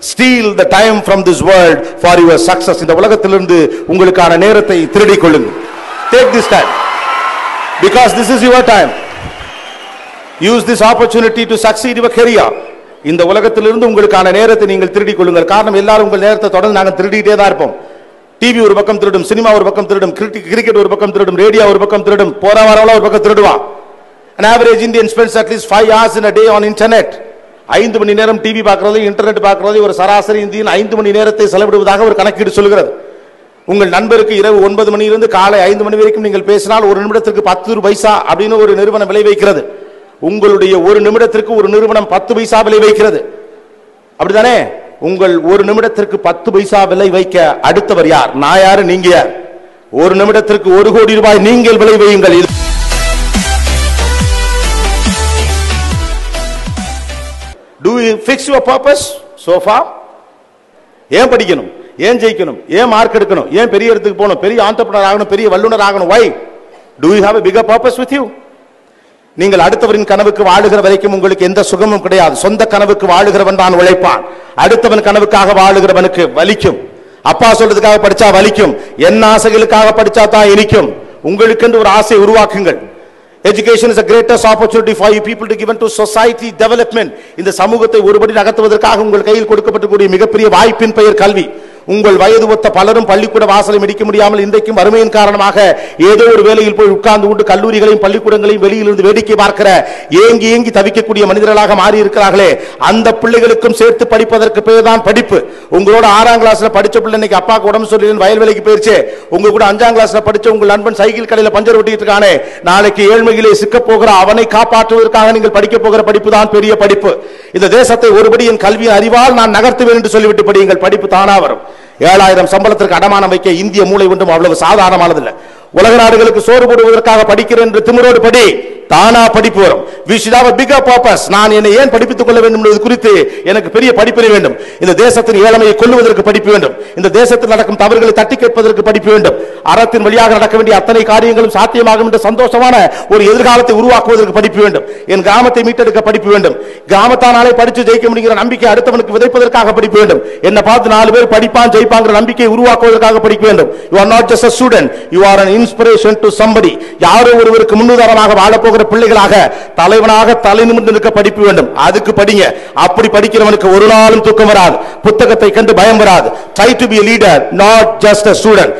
steal the time from this world for your success இந்த உலகத்திலிருந்து உங்களுக்கான நேரத்தை திருடிக் கொள்ளுங்கள் take this time because this is your time use this opportunity to succeed your career இந்த உலகத்திலிருந்து உங்களுக்கான நேரத்தை நீங்கள் திருடிக் கொள்ளுங்கள் காரணம் எல்லாரும் உங்கள் நேரத்தை தொடர்ந்து நாங்கள் திருடிட்டே தான் இருப்போம் டிவி ஒரு பக்கம் திருடும் சினிமா ஒரு பக்கம் திருடும் கிரிக்கெட் ஒரு பக்கம் திருடும் ரேடியோ ஒரு பக்கம் திருடும் போற வரவெல்லாம் ஒரு பக்கம் திருடுவான் an average indian spends at least 5 hours in a day on internet ஐந்து மணி நேரம் டிவி பார்க்கிறது இன்டர்நெட் பார்க்கிறது ஒரு சராசரி இந்தியன் ஐந்து மணி நேரத்தை செலவிடுவதாக ஒரு கணக்கீடு சொல்கிறது உங்கள் நண்பருக்கு இரவு ஒன்பது மணியிலிருந்து காலை ஐந்து மணி வரைக்கும் நீங்கள் பேசினால் ஒரு நிமிடத்திற்கு பத்து பைசா அப்படின்னு ஒரு நிறுவனம் விலை வைக்கிறது உங்களுடைய ஒரு நிமிடத்திற்கு ஒரு நிறுவனம் பத்து பைசா விலை வைக்கிறது அப்படிதானே உங்கள் ஒரு நிமிடத்திற்கு பத்து பைசா விலை வைக்க அடுத்தவர் யார் நான் யாரு நீங்க யார் ஒரு நிமிடத்திற்கு ஒரு கோடி ரூபாய் நீங்கள் விலை வையுங்கள் இது- Do you fix your purpose so far? ஏன் படிக்கணும் ஏன் ஜெயிக்கணும் ஏன் மார்க் எடுக்கணும் ஏன் பெரிய இடத்துக்கு போகணும் பெரிய ஆண்டர்பனர் ஆகணும் பெரிய வல்லுனர் ஆகணும் why do you have a bigger purpose with you நீங்கள் அடுத்தவரின் கனவுக்கு வாழுகிற வரைக்கும் உங்களுக்கு எந்த சுகமும் கிடையாது சொந்த கனவுக்கு வாழுகிறவன் தான் உழைப்பான் அடுத்தவன் கனவுக்காக வாழுகிறவனுக்கு வலிக்கும் அப்பா சொல்றதுக்காக படிச்சா வலிக்கும் என் ஆசைகளுக்காக படிச்சா தான் இனிக்கும் உங்களுக்கென்று ஒரு ஆசை உருவாக்குங்கள் Education is the greatest opportunity for you people to given to society development. இந்த சமூகத்தை ஒருபடி நகர்த்துவதற்காக உங்கள் கையில் கொடுக்கப்பட்டக்கூடிய மிகப்பெரிய வாய்ப்பின் பெயர் கல்வி உங்கள் வயது ஒத்த பலரும் பள்ளிக்கூட வாசலை மிடிக்க முடியாமல் இன்றைக்கும் வறுமையின் காரணமாக ஏதோ ஒரு வேலையில் போய் உட்கார்ந்து கொண்டு கல்லூரிகளையும் பள்ளிக்கூடங்களையும் வெளியிலிருந்து வேடிக்கை பார்க்கிற ஏங்கி ஏங்கி தவிக்கக்கூடிய மனிதர்களாக மாறி இருக்கிறார்களே அந்த பிள்ளைகளுக்கும் சேர்த்து படிப்பதற்கு பேர் தான் படிப்பு உங்களோட ஆறாம் கிளாஸ்ல படிச்ச பிள்ளை இன்னைக்கு அப்பாக்கு உடம்பு சொல்லி வயல் வேலைக்கு போயிருச்சு உங்க கூட அஞ்சாம் கிளாஸ்ல படிச்ச உங்கள் நண்பன் சைக்கிள் கடையில பஞ்சர் ஒட்டிட்டு இருக்கானே நாளைக்கு ஏழ்மையிலே சிக்க போகிற அவனை காப்பாற்றுவதற்காக நீங்கள் படிக்க போகிற படிப்பு தான் பெரிய படிப்பு இந்த தேசத்தை ஒருபடி என் கல்வியின் அறிவால் நான் நகர்த்துவேன் என்று சொல்லிவிட்டு படியுங்கள் படிப்பு தானா வரும் ஏழாயிரம் சம்பளத்திற்கு அடமானம் வைக்க இந்திய மூளை ஒன்றும் அவ்வளவு சாதாரணமானதில்லை உலக நாடுகளுக்கு சோறு போடுவதற்காக படிக்கிறேன் என்று திமிரோடு படி தானா படிப்பு வரும் we should have a bigger purpose நான் என்னை ஏன் படிப்பித்துக் கொள்ள வேண்டும் என்பது குறித்து எனக்கு பெரிய படிப்பினை வேண்டும் இந்த தேசத்தின் ஏழ்மையை கொல்லுவதற்கு படிப்பு வேண்டும் இந்த தேசத்தில் நடக்கும் தவறுகளை தட்டி கேட்பதற்கு படிப்பு வேண்டும் அறத்தின் வழியாக நடக்க வேண்டிய அத்தனை காரியங்களும் சாத்தியமாகும் என்ற சந்தோஷமான ஒரு எதிர்காலத்தை உருவாக்குவதற்கு படிப்பு வேண்டும் என் கிராமத்தை மீட்டெடுக்க படிப்பு வேண்டும் கிராமத்தானாலே படித்து ஜெயிக்க முடிகிற நம்பிக்கை அடுத்தவனுக்கு விதைப்பதற்காக படிப்பு வேண்டும் என்ன பார்த்து நாலு பேர் படிப்பான் ஜெயிப்பாங்கிற நம்பிக்கை உருவாக்குவதற்காக படிக்க வேண்டும் you are not just a student you are an inspiration to somebody யாரோ ஒருவருக்கு முன்னுதாரணமாக வாழப்போகிற பிள்ளைகளாக தலைவனாக தலை நிமிர்ந்து நிற்க படிப்பு வேண்டும் அதுக்கு படிங்க அப்படி படிக்கிறவனுக்கு ஒரு நாளும் தூக்கம் வராது புத்தகத்தை கண்டு பயம் வராது try to be a leader not just a student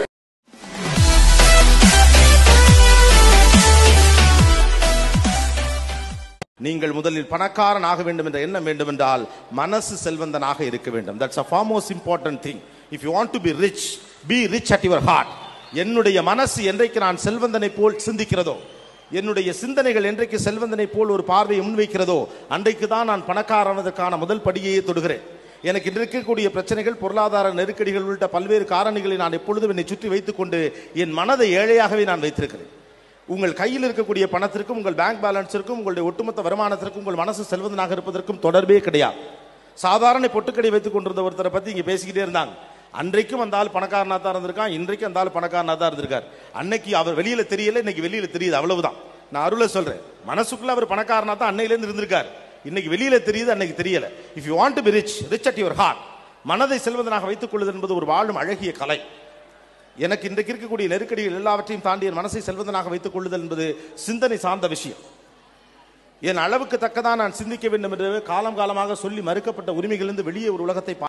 நீங்கள் முதலில் பணக்காரன் ஆக வேண்டும் என்ற எண்ணம் வேண்டும் என்றால் மனசு செல்வந்தனாக இருக்க வேண்டும் that's a far most important thing if you want to be rich be rich at your heart என்னுடைய மனசு என்றைக்கு நான் செல்வந்தனை போல் சிந்திக்கிறதோ என்னுடைய சிந்தனைகள் என்றைக்கு செல்வந்தனை போல் ஒரு பார்வையை முன்வைக்கிறதோ அன்றைக்கு தான் நான் பணக்காரனதற்கான முதல் படியையே தொடுகிறேன் எனக்கு இன்று இருக்கக்கூடிய பிரச்சனைகள் பொருளாதார நெருக்கடிகள் உள்ளிட்ட பல்வேறு காரணிகளை நான் எப்பொழுதும் என்னை சுற்றி வைத்துக்கொண்டு என் மனதை ஏழையாகவே நான் வைத்திருக்கிறேன் உங்கள் கையில் இருக்கக்கூடிய பணத்திற்கும் உங்கள் பேங்க் பேலன்ஸிற்கும் உங்களுடைய ஒட்டுமொத்த வருமானத்திற்கும் உங்கள் மனசு செல்வந்தனாக இருப்பதற்கும் தொடர்பே கிடையாது சாதாரண பொட்டுக்கடை வைத்துக் கொண்டிருந்த ஒருத்தரை பத்தி இங்க பேசிக்கிட்டே இருந்தாங்க அன்றைக்கும் அந்த ஆள் பணக்காரனா தான் இருந்திருக்கான் இன்றைக்கும் அந்த ஆள் பணக்காரனா தான் இருந்திருக்கார் அன்னைக்கு அவர் வெளியில தெரியல இன்னைக்கு வெளியில தெரியுது அவ்வளவுதான் நான் அருளை சொல்றேன் மனசுக்குள்ள அவர் பணக்காரனா தான் அன்னையில இருந்து இருந்திருக்கார் இன்னைக்கு வெளியில தெரியுது அன்னைக்கு தெரியல if you want to be rich rich at your heart மனதை செல்வந்தனாக வைத்துக் கொள்வது என்பது ஒரு வாழும் அழகிய கலை எனக்கு இன்றைக்கு இருக்கக்கூடிய நெருக்கடிகள் எல்லாவற்றையும் தாண்டி என் மனசை செல்வந்தனாக வைத்துக் கொள்ளுதல் என்பது சிந்தனை சார்ந்த விஷயம் என் அளவுக்கு தக்கதான் நான் சிந்திக்க வேண்டும் என்று காலம் காலமாக சொல்லி மறுக்கப்பட்ட உரிமைகளிலிருந்து வெளியே ஒரு உலகத்தை